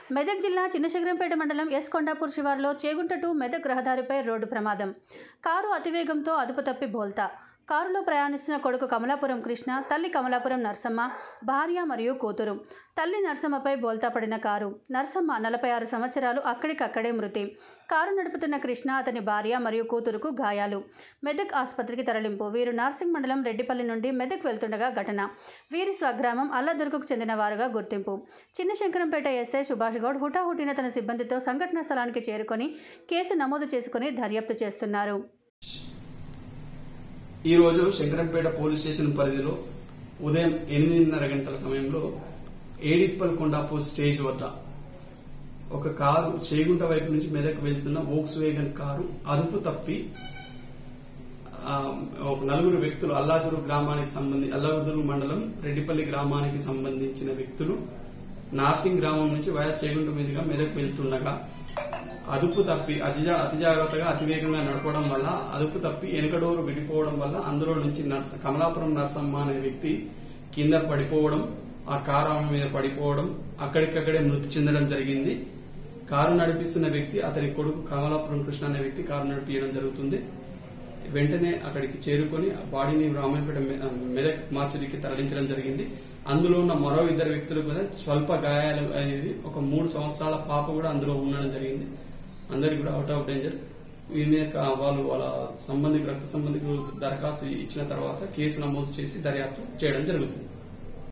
మెదక్ జిల్లా చిన్నశంకరంపేట మండలం ఎస్ కొండాపూర్ శివార్లో చేగుంట టు మెదక్ రహదారిపై రోడ్డు ప్రమాదం కారు అతివేగంతో అదుపు తప్పి బోల్తా కారులో ప్రయాణిస్తున్న కొడుకు కమలాపురం కృష్ణ తల్లి కమలాపురం నర్సమ్మ భార్య మరియు కూతురు తల్లి నర్సమ్మపై బోల్తా పడిన కారు నర్సమ్మ నలభై ఆరు సంవత్సరాలు అక్కడికక్కడే మృతి కారు నడుపుతున్న కృష్ణ అతని భార్య మరియు కూతురుకు గాయాలు మెదక్ ఆసుపత్రికి తరలింపు వీరు నార్సింగ్ మండలం రెడ్డిపల్లి నుండి మెదక్ వెళ్తుండగా ఘటన వీరి స్వగ్రామం అల్లదుర్గకు చెందిన వారుగా గుర్తింపు చిన్న శంకరంపేట ఎస్ఐ సుభాష్ గౌడ్ హుటాహుటిన తన సిబ్బందితో సంఘటనా స్థలానికి చేరుకొని కేసు నమోదు చేసుకుని దర్యాప్తు చేస్తున్నారు ఈ రోజు శంకరంపేట పోలీస్ స్టేషన్ పరిధిలో ఉదయం ఎనిమిదిన్నర గంటల సమయంలో ఏడిప్పల్ కొండాపూర్ స్టేజ్ వద్ద ఒక కారు చేగుంట వైపు నుంచి మెదక్ వెళ్తున్న వోక్స్ వేగన్ కారు అదుపు తప్పి ఆ, ఒక నలుగురు వ్యక్తులు అల్లాదురు గ్రామానికి సంబంధించి అల్లాదురు మండలం రెడ్డిపల్లి గ్రామానికి సంబంధించిన వ్యక్తులు నార్సింగ్ గ్రామం నుంచి వయా చేగుంట మీదుగా మెదక్ వెళ్తుండగా అదుపు తప్పి అతి జా- అతి జాగ్రత్తగా అతివేగంగా నడపడం వల్ల అదుపు తప్పి వెనుకడోరు విడిపోవడం వల్ల అందులో నుంచి నర్స కమలాపురం నర్సమ్మ అనే వ్యక్తి కింద పడిపోవడం ఆ కారు ఆమె మీద పడిపోవడం అక్కడికక్కడే మృతి చెందడం జరిగింది కారు నడిపిస్తున్న వ్యక్తి అతని కొడుకు కమలాపురం కృష్ణ అనే వ్యక్తి కారు నడిపించడం జరుగుతుంది వెంటనే అక్కడికి చేరుకొని ఆ బాడీని రామాయపేట మె- మెదక్ మార్చురికి తరలించడం జరిగింది అందులో ఉన్న మరో ఇద్దరు వ్యక్తులు కూడా స్వల్ప గాయాలు అనేవి ఒక మూడు సంవత్సరాల పాప కూడా అందులో ఉండడం జరిగింది అందరికి కూడా అవుట్ ఆఫ్ డేంజర్ వీరి మీద కా- వాళ్ళు వాళ్ళ సంబంధికులు రక్త సంబంధికులు దరఖాస్తు ఇచ్చిన తర్వాత కేసు నమోదు చేసి దర్యాప్తు చేయడం జరుగుతుంది